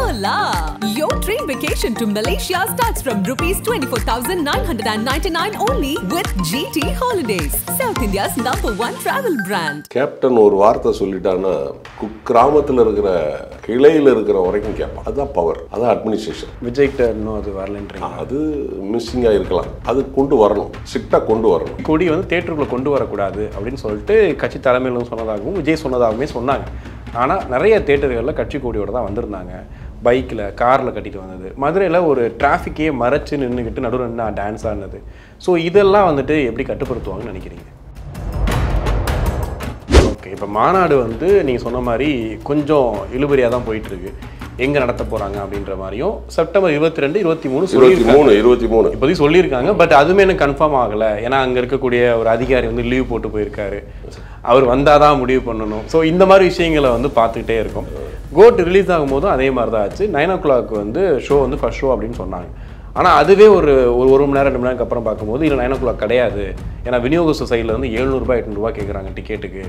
Hola! Your train vacation to Malaysia starts from rupees 24,999 only with GT Holidays, South India's number one travel brand. Captain ஒரு வார்த்தை சொல்லிட்டான்னா குக்கிராமத்தில் இருக்கிற கிளையில் இருக்கிற வரைக்கும் கேட்பான் அதுதான் பவர் அதான் அட்மினிஸ்ட்ரேஷன் விஜய்கிட்ட இன்னும் அது வரலன்றீங்க அது மிஸ்ஸிங்காக இருக்கலாம் அது கொண்டு வரணும் ஸ்ட்ரிக்டாக கொண்டு வரணும் கொடி வந்து தேட்டருக்குள்ள கொண்டு வரக்கூடாது அப்படின்னு சொல்லிட்டு கட்சி தலைமையிலும் சொன்னதாகவும் விஜய் சொன்னதாகவுமே சொன்னாங்க ஆனால் நிறைய தேட்டர்களில் கட்சி கொடியோட தான் வந்திருந்தாங்க பைக்கில் காரில் கட்டிட்டு வந்தது மதுரையில் ஒரு டிராஃபிக்கே மறைச்சு நின்றுக்கிட்டு நடுவில் நின்று டான்ஸ் ஆடினது ஸோ இதெல்லாம் வந்துட்டு எப்படி கட்டுப்படுத்துவாங்கன்னு நினைக்கிறீங்க ஓகே இப்போ மாநாடு வந்து நீங்கள் சொன்ன மாதிரி கொஞ்சம் இழுபறியாக தான் போயிட்டு இருக்கு எங்கே நடத்த போகிறாங்க அப்படின்ற மாதிரியும் செப்டம்பர் இருபத்தி ரெண்டு இருபத்தி மூணு இருபத்தி சொல்லியிருக்காங்க மூணு இருபத்தி மூணு இப்போதைக்கு சொல்லியிருக்காங்க பட் அதுவுமே எனக்கு கன்ஃபார்ம் ஆகலை ஏன்னா அங்கே இருக்கக்கூடிய ஒரு அதிகாரி வந்து லீவ் போட்டு போயிருக்காரு அவர் வந்தால் தான் முடிவு பண்ணணும் ஸோ இந்த மாதிரி விஷயங்களை வந்து பார்த்துக்கிட்டே இருக்கும் கோட் ரிலீஸ் ஆகும்போதும் அதே மாதிரி தான் ஆச்சு நைன் ஓ கிளாக் வந்து ஷோ வந்து ஃபர்ஸ்ட் ஷோ அப்படின்னு சொன்னாங்க ஆனால் அதுவே ஒரு ஒரு ஒரு மணி நேரம் ரெண்டு மணி நேரம் அப்புறம் பார்க்கும்போது இல்லை நைன் ஓ கிளாக் கிடையாது ஏன்னா விநியோக சொசைட்டியில் வந்து எழுநூறுபா எட்நூறுபா கேட்குறாங்க டிக்கெட்டுக்கு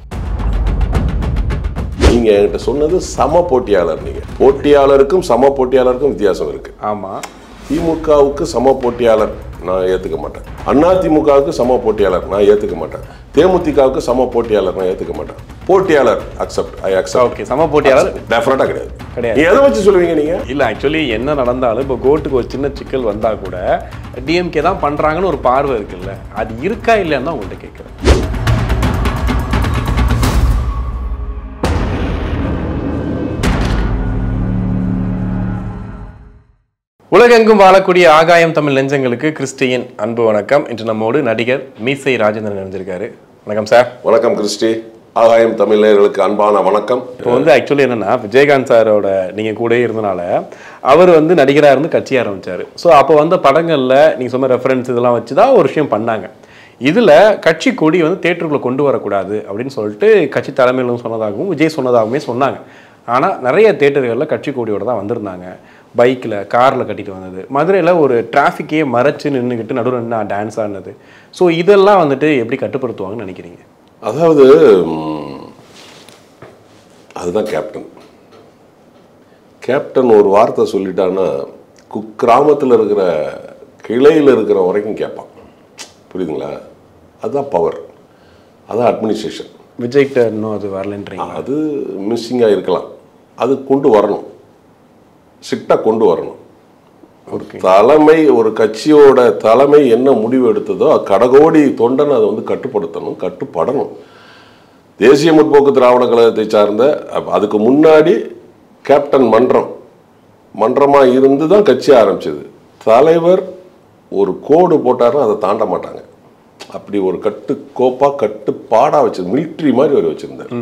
நீங்க என்கிட்ட சொன்னது சம போட்டியாளர் நீங்க போட்டியாளருக்கும் சம போட்டியாளருக்கும் வித்தியாசம் இருக்கு ஆமாம் திமுகவுக்கு சம போட்டியாளர் நான் ஏத்துக்க மாட்டேன் அண்ணா திமுகவுக்கு சம போட்டியாளர் நான் ஏத்துக்க மாட்டேன் தேமுதிகவுக்கு சம போட்டியாளர் நான் ஏத்துக்க மாட்டேன் போட்டியாளர் அக்செப்ட் ஐ அக்செப்ட் ஓகே சம போட்டியாளர் டெஃபினட்டா கிடையாது கிடையாது. நீ எதை வச்சு சொல்லுவீங்க நீங்க இல்லை ஆக்சுவலி என்ன நடந்தாலும் இப்போ கோர்ட்டுக்கு ஒரு சின்ன சிக்கல் வந்தால் கூட டிஎம்கே தான் பண்ணுறாங்கன்னு ஒரு பார்வை இருக்குல்ல அது இருக்கா இல்லைன்னு தான் உங்கள்கிட்ட கேட்குறேன் உலகெங்கும் வாழக்கூடிய ஆகாயம் தமிழ் நெஞ்சங்களுக்கு கிறிஸ்டியின் அன்பு வணக்கம் இன்று நம்மோடு நடிகர் மீசை ராஜேந்திரன் இணைஞ்சிருக்காரு வணக்கம் சார் வணக்கம் கிறிஸ்டி ஆகாயம் தமிழ் நேயர்களுக்கு அன்பான வணக்கம் இப்போ வந்து ஆக்சுவலி என்னன்னா விஜயகாந்த் சாரோட நீங்கள் கூட இருந்தனால அவர் வந்து நடிகராக இருந்து கட்சி ஆரம்பிச்சாரு ஸோ அப்போ வந்த படங்களில் நீங்கள் சொன்ன ரெஃபரன்ஸ் இதெல்லாம் வச்சு தான் ஒரு விஷயம் பண்ணாங்க இதில் கட்சி கொடி வந்து தேட்டருக்குள்ளே கொண்டு வரக்கூடாது அப்படின்னு சொல்லிட்டு கட்சி தலைமையிலும் சொன்னதாகவும் விஜய் சொன்னதாகவுமே சொன்னாங்க ஆனால் நிறைய தேட்டர்களில் கட்சி கொடியோட தான் வந்திருந்தாங்க பைக்கில் காரில் கட்டிட்டு வந்தது மதுரையில் ஒரு டிராஃபிக்கே மறைச்சு நின்றுக்கிட்டு நடுவில் நின்று டான்ஸ் ஆடினது ஸோ இதெல்லாம் வந்துட்டு எப்படி கட்டுப்படுத்துவாங்கன்னு நினைக்கிறீங்க அதாவது ம், அதுதான் கேப்டன் கேப்டன் ஒரு வார்த்தை சொல்லிட்டான்னா குக்கிராமத்தில் இருக்கிற கிளையில் இருக்கிற வரைக்கும் கேட்பான் புரியுதுங்களா அதுதான் பவர் அதான் அட்மினிஸ்ட்ரேஷன் விஜய்கிட்ட இன்னும் அது வரலன்றீங்க அது மிஸ்ஸிங்காக இருக்கலாம் அது கொண்டு வரணும் ஸ்ட்ரிக்டாக கொண்டு வரணும் ஓகே தலைமை ஒரு கட்சியோட தலைமை என்ன முடிவு எடுத்ததோ கடகோடி தொண்டன் அதை வந்து கட்டுப்படுத்தணும் கட்டுப்படணும் தேசிய முற்போக்கு திராவிட கழகத்தை சார்ந்த அப்ப அதுக்கு முன்னாடி கேப்டன் மன்றம் மன்றமாக இருந்து தான் கட்சி ஆரம்பிச்சது தலைவர் ஒரு கோடு போட்டாருன்னா அதை தாண்ட மாட்டாங்க அப்படி ஒரு கட்டுக்கோப்பாக கட்டுப்பாடாக வச்சது மிலிட்ரி மாதிரி ஒரு வச்சுருந்தார்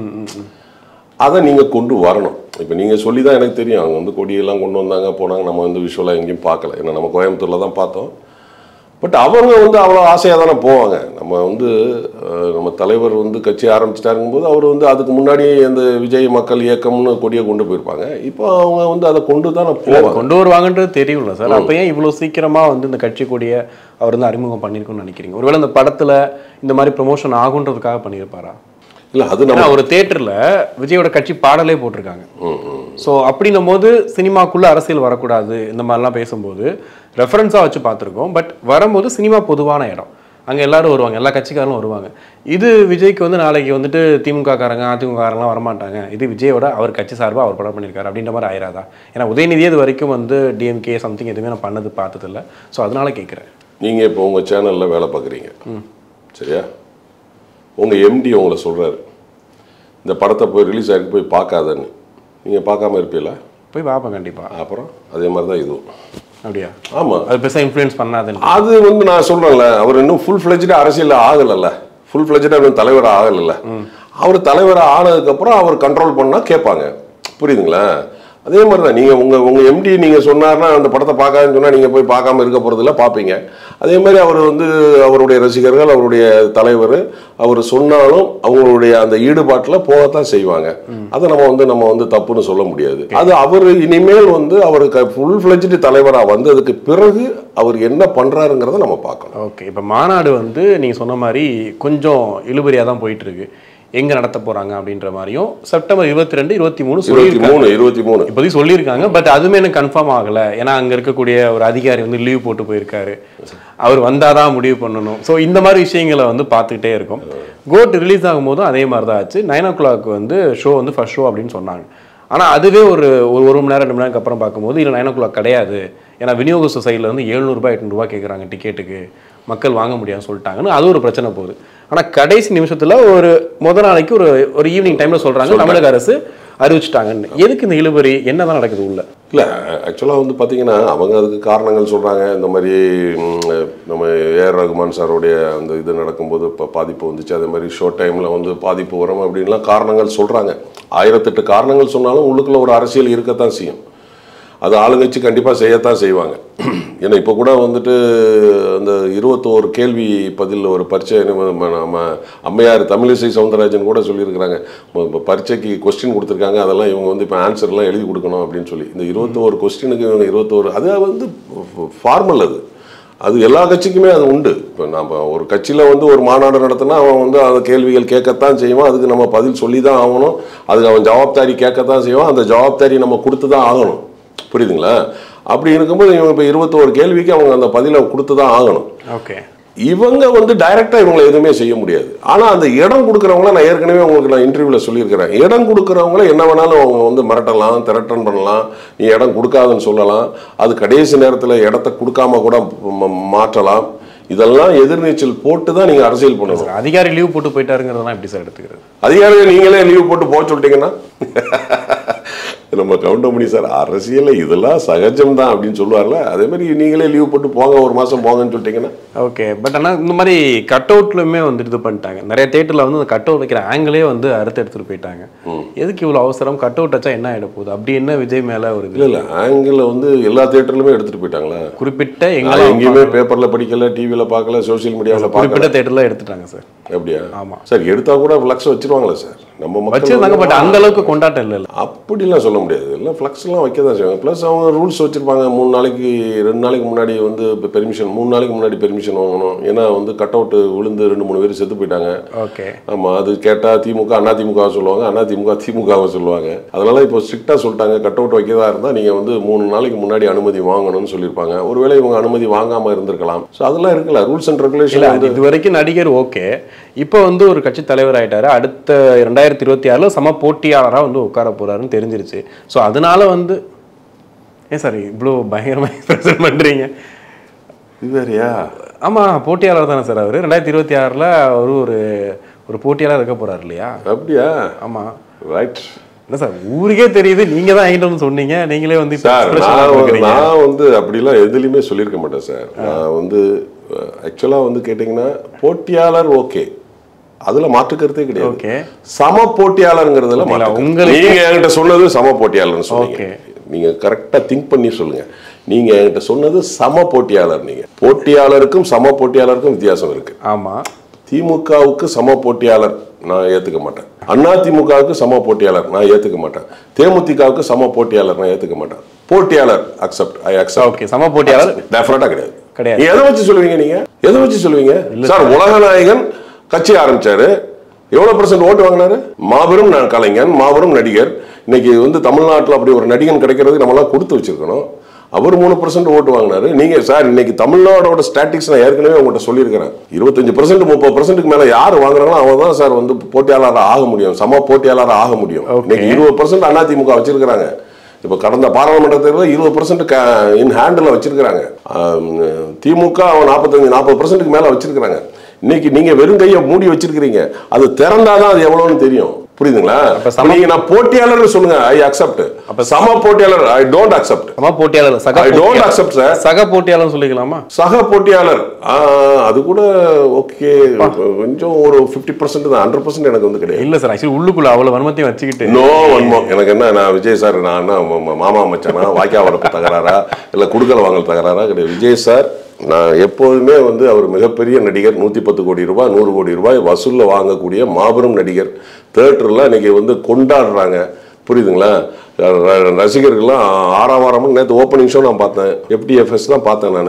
அதை நீங்கள் கொண்டு வரணும் இப்போ நீங்கள் சொல்லி தான் எனக்கு தெரியும் அவங்க வந்து கொடியெல்லாம் கொண்டு வந்தாங்க போனாங்க நம்ம வந்து விஷுவலாக எங்கேயும் பார்க்கல ஏன்னா நம்ம கோயம்புத்தூரில் தான் பார்த்தோம் பட் அவங்க வந்து அவ்வளோ ஆசையாக தானே போவாங்க நம்ம வந்து அஹ், நம்ம தலைவர் வந்து கட்சி ஆரம்பிச்சிட்டாருங்கும் போது அவர் வந்து அதுக்கு முன்னாடியே இந்த விஜய் மக்கள் இயக்கம்னு கொடியை கொண்டு போயிருப்பாங்க இப்போ அவங்க வந்து அதை கொண்டு தானே போவாங்க கொண்டு வருவாங்கன்றது தெரியும்ல சார் அப்போ ஏன் இவ்வளோ சீக்கிரமா வந்து இந்த கட்சி கொடியை அவர் வந்து அறிமுகம் பண்ணியிருக்கும்னு நினைக்கிறீங்க ஒருவேளை இந்த படத்துல இந்த மாதிரி ப்ரொமோஷன் ஆகுன்றதுக்காக பண்ணியிருப்பாரா இல்லை அது நம்ம ஏன்னா ஒரு தேட்டர்ல விஜயோட கட்சி பாடலே போட்டிருக்காங்க ஸோ அப்படின்னும் போது சினிமாக்குள்ள அரசியல் வரக்கூடாது இந்த மாதிரிலாம் பேசும்போது ரெஃபரன்ஸாக வச்சு பார்த்துருக்கோம் பட் வரும்போது சினிமா பொதுவான இடம் அங்கே எல்லாரும் வருவாங்க எல்லா கட்சிக்காரங்களும் வருவாங்க இது விஜய்க்கு வந்து நாளைக்கு வந்துட்டு திமுக காரங்க அதிமுக காரங்களாம் வரமாட்டாங்க இது விஜயோட அவர் கட்சி சார்பாக அவர் படம் பண்ணியிருக்காரு அப்படின்ற மாதிரி ஆயிராதா ஏன்னா உதயநிதி இது வரைக்கும் வந்து டிஎம்கே சம்திங் எதுவுமே நான் பண்ணது பார்த்ததில்ல ஸோ அதனால கேட்குறேன் நீங்கள் இப்போ உங்கள் சேனலில் வேலை பார்க்குறீங்க சரியா உங்கள் எம்டி உங்களை சொல்கிறாரு இந்த படத்தை போய் ரிலீஸ் ஆகிருக்கு போய் பார்க்காதன்னு நீங்கள் பார்க்காம இருப்பீங்களா போய் பார்ப்பேன் கண்டிப்பா அப்புறம் அதே மாதிரி தான் இதுவும் அப்படியா ஆமாம் அது பெருசாக இன்ஃப்ளூயன்ஸ் பண்ணாதுன்னு அது வந்து நான் சொல்கிறேன்ல அவர் இன்னும் ஃபுல் ஃப்ளெஜ்டாக அரசியலில் ஆகலைல்ல ஃபுல் ஃப்ளெஜ்டாக இன்னும் தலைவர் ஆகலைல்ல அவர் தலைவராக ஆனதுக்கப்புறம் அவர் கண்ட்ரோல் பண்ணால் கேட்பாங்க புரியுதுங்களா அதே மாதிரி தான் நீங்கள் உங்கள் உங்கள் எம்டி நீங்கள் சொன்னார்னா அந்த படத்தை பார்க்காதுன்னு சொன்னால் நீங்கள் போய் பார்க்காம இருக்க போகிறதில்ல பார்ப்பீங்க அதே மாதிரி அவர் வந்து அவருடைய ரசிகர்கள் அவருடைய தலைவர் அவர் சொன்னாலும் அவங்களுடைய அந்த ஈடுபாட்டில் போகத்தான் செய்வாங்க அதை நம்ம வந்து நம்ம வந்து தப்புன்னு சொல்ல முடியாது அது அவர் இனிமேல் வந்து அவருக்கு ஃபுல் ஃப்ளெஜ்டு தலைவராக வந்ததுக்கு பிறகு அவர் என்ன பண்ணுறாருங்கிறத நம்ம பார்க்கணும் ஓகே இப்போ மாநாடு வந்து நீங்கள் சொன்ன மாதிரி கொஞ்சம் இழுபறியாக தான் போயிட்டு இருக்கு எங்க நடத்த போறாங்க அப்படின்ற மாதிரியும் செப்டம்பர் இருபத்தி ரெண்டு இருபத்தி மூணு இருபத்தி சொல்லியிருக்காங்க மூணு இருபத்தி மூணு இப்போதைக்கு சொல்லியிருக்காங்க பட் அதுவுமே எனக்கு கன்ஃபார்ம் ஆகல ஏன்னா அங்க இருக்கக்கூடிய ஒரு அதிகாரி வந்து லீவ் போட்டு போயிருக்காரு அவர் வந்தாதான் முடிவு பண்ணணும் ஸோ இந்த மாதிரி விஷயங்களை வந்து பார்த்துக்கிட்டே இருக்கும் கோட் ரிலீஸ் ஆகும்போதும் அதே மாதிரி தான் ஆச்சு நைன் ஓ கிளாக் வந்து ஷோ வந்து ஃபர்ஸ்ட் ஷோ அப்படின்னு சொன்னாங்க ஆனா அதுவே ஒரு ஒரு ஒரு மணி நேரம் ரெண்டு மணி நேரம் அப்புறம் பார்க்கும்போது இல்லை நைன் ஓ கிளாக் கிடையாது ஏன்னா விநியோகஸ்த சைடில் வந்து எழுநூறுபா எட்நூறுபா கேட்குறாங்க டிக்கெட்டுக்கு மக்கள் வாங்க முடியாதுன்னு சொல்லிட்டாங்கன்னு அது ஒரு பிரச்சனை போகுது ஆனா கடைசி நிமிஷத்துல ஒரு முத நாளைக்கு ஒரு ஒரு ஈவினிங் டைம்ல சொல்றாங்க தமிழக அரசு அறிவிச்சிட்டாங்கன்னு எதுக்கு இந்த இழுபறி என்னதான் நடக்குது உள்ள இல்லை ஆக்சுவலாக வந்து பார்த்தீங்கன்னா அவங்க அதுக்கு காரணங்கள் சொல்கிறாங்க இந்த மாதிரி ம், நம்ம ஏஆர் ரகுமான் சாருடைய அந்த இது நடக்கும்போது இப்போ பாதிப்பு வந்துச்சு அதே மாதிரி ஷோ டைமில் வந்து பாதிப்பு வரும் அப்படின்லாம் காரணங்கள் சொல்கிறாங்க ஆயிரத்தெட்டு காரணங்கள் சொன்னாலும் உள்ளுக்குள்ள ஒரு அரசியல் இருக்கத்தான் செய்யும் அது ஆளுங்கட்சி கண்டிப்பாக செய்யத்தான் செய்வாங்க ஏன்னா இப்போ கூட வந்துட்டு அந்த இருபத்தோரு கேள்வி பதில் ஒரு பரீட்சை நம்ம நம்ம அம்மையார் தமிழிசை சவுந்தரராஜன் கூட சொல்லியிருக்கிறாங்க ம- இப்ப பரீட்சைக்கு கொஸ்டின் கொடுத்துருக்காங்க அதெல்லாம் இவங்க வந்து இப்போ ஆன்சர்லாம் எழுதி கொடுக்கணும் அப்படின்னு சொல்லி இந்த இருபத்தோரு கொஸ்டினுக்கு இவங்க இருபத்தோரு அது வந்து ஃபார்மல் அது அது எல்லா கட்சிக்குமே அது உண்டு இப்போ நம்ம ஒரு கட்சியில் வந்து ஒரு மாநாடு நடத்தினா அவன் வந்து அந்த கேள்விகள் கேட்கத்தான் செய்வான் அதுக்கு நம்ம பதில் சொல்லி தான் ஆகணும் அதுக்கு அவன் ஜவாப்தாரி கேட்கத்தான் செய்வான் அந்த ஜவாப்தாரி நம்ம கொடுத்து தான் ஆகணும் புரியுதுங்களா அப்படி இருக்கும்போது இவங்க இப்போ இருபத்தோரு கேள்விக்கு அவங்க அந்த பதிலை கொடுத்து தான் ஆகணும் ஓகே இவங்க வந்து டைரக்டா இவங்களை எதுவுமே செய்ய முடியாது ஆனா அந்த இடம் கொடுக்குறவங்கள நான் ஏற்கனவே உங்களுக்கு நான் இன்டர்வியூல சொல்லியிருக்கிறேன் இடம் கொடுக்குறவங்கள என்ன வேணாலும் அவங்க வந்து மிரட்டலாம் திரட்டன் பண்ணலாம் நீ இடம் கொடுக்காதுன்னு சொல்லலாம் அது கடைசி நேரத்துல இடத்த கொடுக்காம கூட ம- மாற்றலாம் இதெல்லாம் எதிர்நீச்சல் போட்டு தான் நீங்க அரசியல் பண்ணணும் அதிகாரி லீவ் போட்டு போயிட்டாருங்கிறதெல்லாம் எப்படி சார் எடுத்துக்கிறது அதிகாரிகள் நீங்களே லீவ் போட்டு போக சொல்லிட்டீங்கன்னா நம்ம கவுண்டமணி சார் அரசியல்ல இதெல்லாம் சகஜம் தான் அப்படின்னு சொல்லுவார்ல அதே மாதிரி நீங்களே லீவ் போட்டு போங்க ஒரு மாசம் போங்கன்னு சொல்லிட்டீங்கன்னா ஓகே பட் ஆனால் இந்த மாதிரி கட் அவுட்லையுமே வந்து இது பண்ணிட்டாங்க நிறைய தேட்டரில் வந்து அந்த கட் அவுட் வைக்கிற ஆங்கிளே வந்து அறுத்து எடுத்துட்டு போயிட்டாங்க எதுக்கு இவ்வளோ அவசரம் கட் அவுட் வச்சா என்ன ஆகிட போகுது அப்படி என்ன விஜய் மேலே ஒரு இல்ல இது இல்ல ஆங்கிள் வந்து எல்லா தியேட்டர்லயுமே எடுத்துட்டு போயிட்டாங்களா குறிப்பிட்ட நான் எங்கெல்லாம் எங்கேயுமே பேப்பர்ல படிக்கல டிவில பார்க்கல சோஷியல் மீடியாவில் பார்க்கல குறிப்பிட்ட தேட்டரில் எடுத்துட்டாங்க சார் அப்படியா ஆமா. சார் எடுத்தா கூட ஃப்ளக்ஸ் வச்சிருவாங்களா சார் நம்ம மக்கள் வச்சிருந்தாங்க பட் வந்து- அந்த அளவுக்கு கொண்டாட்டம் இல்லைல்ல அப்படிலாம் சொல்ல முடியாது எல்லாம் ஃப்ளக்ஸ்லாம் வைக்க தான் செய்வாங்க ப்ளஸ் அவங்க ரூல்ஸ் வச்சுருப்பாங்க மூணு நாளைக்கு ரெண்டு நாளைக்கு முன்னாடி வந்து இப்போ பெர்மிஷன் மூணு நாளைக்கு முன்னாடி பெர்மிஷன் வாங்கணும் ஏன்னா வந்து கட் அவுட் விழுந்து ரெண்டு மூணு பேர் செத்து போயிட்டாங்க ஓகே ஆமாம் அது கேட்டால் திமுக அண்ணா திமுக சொல்லுவாங்க அண்ணா திமுக திமுகவை சொல்லுவாங்க அதனால இப்போ ஸ்ட்ரிக்டாக சொல்லிட்டாங்க கட் அவுட் வைக்கிறதா இருந்தால் நீங்கள் வந்து மூணு நாளைக்கு முன்னாடி அனுமதி வாங்கணும்னு சொல்லியிருப்பாங்க ஒருவேளை இவங்க அனுமதி வாங்காமல் இருந்திருக்கலாம் ஸோ அதெல்லாம் இருக்குல்ல ரூல்ஸ் அண்ட் இல்ல ரெகுலேஷன் அது இது வரைக்கும் நடிகர் ஓகே இப்போ வந்து ஒரு கட்சி தலைவர் ஆயிட்டாரு அடுத்த ரெண்டாயிரத்தி இருபத்தி ஆறுல சம போட்டியாளரா வந்து உட்கார போறாருன்னு தெரிஞ்சிருச்சு ஸோ அதனால வந்து ஏன் சார் இவ்வளோ பயங்கரமாக ப்ரெசென்ட் பண்றீங்க இது வேறையா ஆமா போட்டியாளர் தானே சார் அவர் ரெண்டாயிரத்தி இருபத்தி ஆறுல அவரு ஒரு ஒரு போட்டியாளர் இருக்க போறாரு இல்லையா அப்படியா ஆமா ரைட் இல்ல சார் ஊருக்கே தெரியுது நீங்க தான் என்கிட்ட வந்து சொன்னீங்க நீங்களே வந்து இப்ப சார் expression நான் வந்து- கொடுக்குறீங்க. நான் வந்து அப்படிலாம் எதுலையுமே சொல்லியிருக்க மாட்டேன் சார் நான் வந்து ஆக்சுவலாக வந்து கேட்டிங்கன்னா போட்டியாளர் ஓகே அதுல மாற்று கருத்தே கிடையாது ஓகே சம போட்டியாளருங்கிறதுல மாற்று கருத்து. உங்களுக்கு- நீங்க என்கிட்ட சொன்னது சம போட்டியாளர்னு சொன்னீங்க Okay. நீங்க கரெக்டா திங்க் பண்ணி சொல்லுங்க நீங்க என்கிட்ட சொன்னது சம போட்டியாளர் நீங்க போட்டியாளருக்கும் சம போட்டியாளருக்கும் வித்தியாசம் இருக்கு ஆமா திமுகவுக்கு சம போட்டியாளர் நான் ஏத்துக்க மாட்டேன் அண்ணா திமுகவுக்கு சம போட்டியாளர் நான் ஏத்துக்க மாட்டேன் தேமுதிகவுக்கு சம போட்டியாளர் நான் ஏத்துக்க மாட்டேன் போட்டியாளர் அக்செப்ட் ஐ அக்செப்ட் ஓகே சம போட்டியாளர் டெஃபினட்டா கிடையாது கிடையாது. நீங்க எதை வச்சு சொல்லுவீங்க நீங்க எதை வச்சு சொல்லுவீங்க சார் உலகநாயகன் கட்சி ஆரம்பிச்சாரு எவ்வளவு பர்சன்ட் ஓட்டு வாங்கினாரு மாபெரும் ந- கலைஞன் மாபெரும் நடிகர் இன்னைக்கு வந்து தமிழ்நாட்டுல அப்படி ஒரு நடிகன் கிடைக்கிறதுக்கு நம்ம எல்லாம் கொடுத்து வச்சிருக்கணும் அவர் மூணு பர்சன்ட் ஓட்டு வாங்கினாரு நீங்க சார் இன்னைக்கு தமிழ்நாடோட ஸ்டாட்டிக்ஸ் நான் ஏற்கனவே உங்கள்கிட்ட சொல்லியிருக்கிறேன் இருபத்தஞ்சு பர்சன்ட் முப்பது பர்சன்ட்டுக்கு மேல யார் வாங்குறாங்களோ அவங்க தான் சார் வந்து போட்டியாளராக ஆக முடியும் சம போட்டியாளராக ஆக முடியும் Okay. இன்னைக்கு இருபது பர்சன்ட் அதிமுக வச்சிருக்கிறாங்க இப்போ கடந்த பாராளுமன்ற தேர்தலில் இருபது பர்சன்ட் இன் ஹேண்டில் வச்சிருக்கிறாங்க ஆம், திமுக அவன் நாற்பத்தஞ்சு நாற்பது பர்சன்ட்டுக்கு மேலே வச்சிருக்கிறாங்க இன்னைக்கு நீங்க வெறும் கையை மூடி வச்சிருக்கிறீங்க அது திறந்தாதான் அது எவ்வளவுன்னு தெரியும் புரியுதுங்களா அப்ப அப்ப நீங்க நான் போட்டியாளர் சொல்லுங்க ஐ அக்செப்ட் அப்ப சம போட்டியாளர் ஐ டோன்ட் அக்செப்ட் சம போட்டியாளர் சக ஐ டோன்ட் போட்டியாளர். அக்செப்ட் சார் சக போட்டியாளர் சொல்லிக்கலாமா சக போட்டியாளர் ஆ, அது கூட ஓகே கொஞ்சம் ஒரு ஃபிஃப்டி பர்சன்ட் தான் ஹண்ட்ரட் பர்சன்ட் எனக்கு வந்து கிடையாது இல்ல சார் ஆக்சுவலி உள்ளுக்குள்ள அவ்வளவு வன்மத்தையும் வச்சுக்கிட்டு நோ வன்மோ எனக்கு என்ன நான் விஜய் சார் நான் என்ன ம- ம- மாமா மச்சானா வாய்க்கா வரப்பு தகராறா இல்லை குடுக்கல் வாங்கல் தகராறா கிடையாது விஜய் சார் நான் எப்போதுமே வந்து அவர் மிகப்பெரிய நடிகர் நூற்றி பத்து கோடி ரூபாய் நூறு கோடி ரூபாய் வசூலில் வாங்கக்கூடிய மாபெரும் நடிகர் தேட்டரில் இன்னைக்கு வந்து கொண்டாடுறாங்க புரியுதுங்களா ர- ர- ரசிகர்கள்லாம் ஆறாவாரமும் நேற்று ஓப்பனிங் ஷோ நான் பார்த்தேன் எஃப்டிஎஃப்எஸ் தான் பார்த்தேன் நான்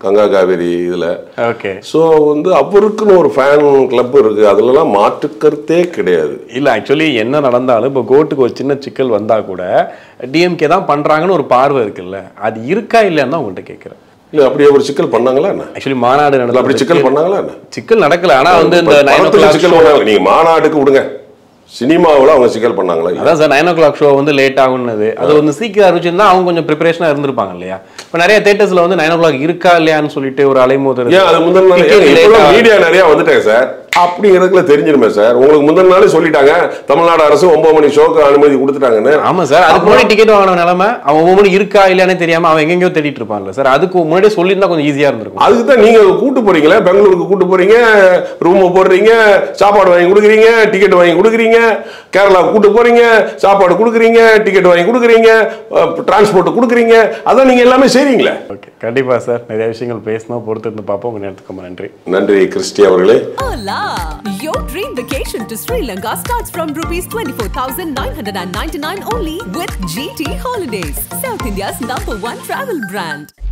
கங்கா காவேரி இதில் ஓகே ஸோ வந்து அவருக்குன்னு ஒரு ஃபேன் கிளப் இருக்குது அதுலலாம் மாற்றுக்கருத்தே கிடையாது இல்ல ஆக்சுவலி என்ன நடந்தாலும் இப்போ கோட்டுக்கு ஒரு சின்ன சிக்கல் வந்தா கூட டிஎம்கே தான் பண்றாங்கன்னு ஒரு பார்வை இருக்குல்ல அது இருக்கா இல்லையான்னு தான் உங்கள்கிட்ட கேட்குறேன் இல்லை அப்படி ஒரு சிக்கல் பண்ணாங்களா என்ன ஆக்சுவலி மாநாடு இல்ல, அப்படி நடந்த சிக்கல் பண்ணாங்களா என்ன சிக்கல் நடக்கல ஆனா வந்து இந்த நைன் ஓ படத்துல கிளாக் சிக்கல் பண்ணாங்க நீங்க மாநாட்டுக்கு விடுங்க சினிமாவில் அவங்க சிக்கல் பண்ணாங்களா இல்ல? அதான் sir nine o'clock show வந்து லேட் ஆகுன்னது அது வந்து சீக்கிரம் அறிவிச்சிருந்தா அவங்க கொஞ்சம் ப்ரிப்பரேஷனா இருந்திருப்பாங்க இல்லையா இப்போ நிறைய தேட்டர்ஸ்ல வந்து நைன் ஓ கிளாக் இருக்கா இல்லையான்னு சொல்லிட்டு ஒரு அலைமோதல் ஏன் அது முந்தின நாள் Ticket ஏங்க, late இப்பெல்லாம் ஆகுது. மீடியா நிறைய வந்துட்டாங்க சார் அப்படிங்கிறதுக்குள்ள தெரிஞ்சிருமே சார் உங்களுக்கு முந்தின நாளே சொல்லிட்டாங்க தமிழ்நாடு அரசு ஒன்பது மணி ஷோக்கு அனுமதி கொடுத்துட்டாங்கன்னு ஆமா சார் அதுக்கு முன்னாடி டிக்கெட் வாங்கின நிலைமை அவன் ஒவ்வொரு இருக்கா இல்லையானே தெரியாம அவன் எங்கெங்கயோ தேடிட்டு இருப்பான்ல சார் அதுக்கு முன்னாடியே சொல்லியிருந்தா கொஞ்சம் ஈஸியா இருந்திருக்கும் அதுக்கு தான் நீங்க கூட்டு போறீங்களே பெங்களூருக்கு கூட்டு போறீங்க ரூம் போடுறீங்க சாப்பாடு வாங்கி கொடுக்குறீங்க டிக்கெட் வாங்கி கொடுக்குறீங்க கேரளா கூட்டு போறீங்க சாப்பாடு கொடுக்குறீங்க டிக்கெட் வாங்கி கொடுக்குறீங்க டிரான்ஸ்போர்ட் கொடுக்குறீங்க அதான் நீங்க எல்லாமே செய்றீங்களே ஓகே கண்டிப்பா சார் நிறைய விஷயங்கள் பேசணும் பொறுத்து இருந்து பார்ப்போம் உங்க நேரத்துக்கு ரொம்ப நன்றி நன்றி கிறிஸ்டி அவர்களே Hola! Your dream vacation to Sri Lanka starts from rupees 24,999 only with GT Holidays, South India's number one travel brand.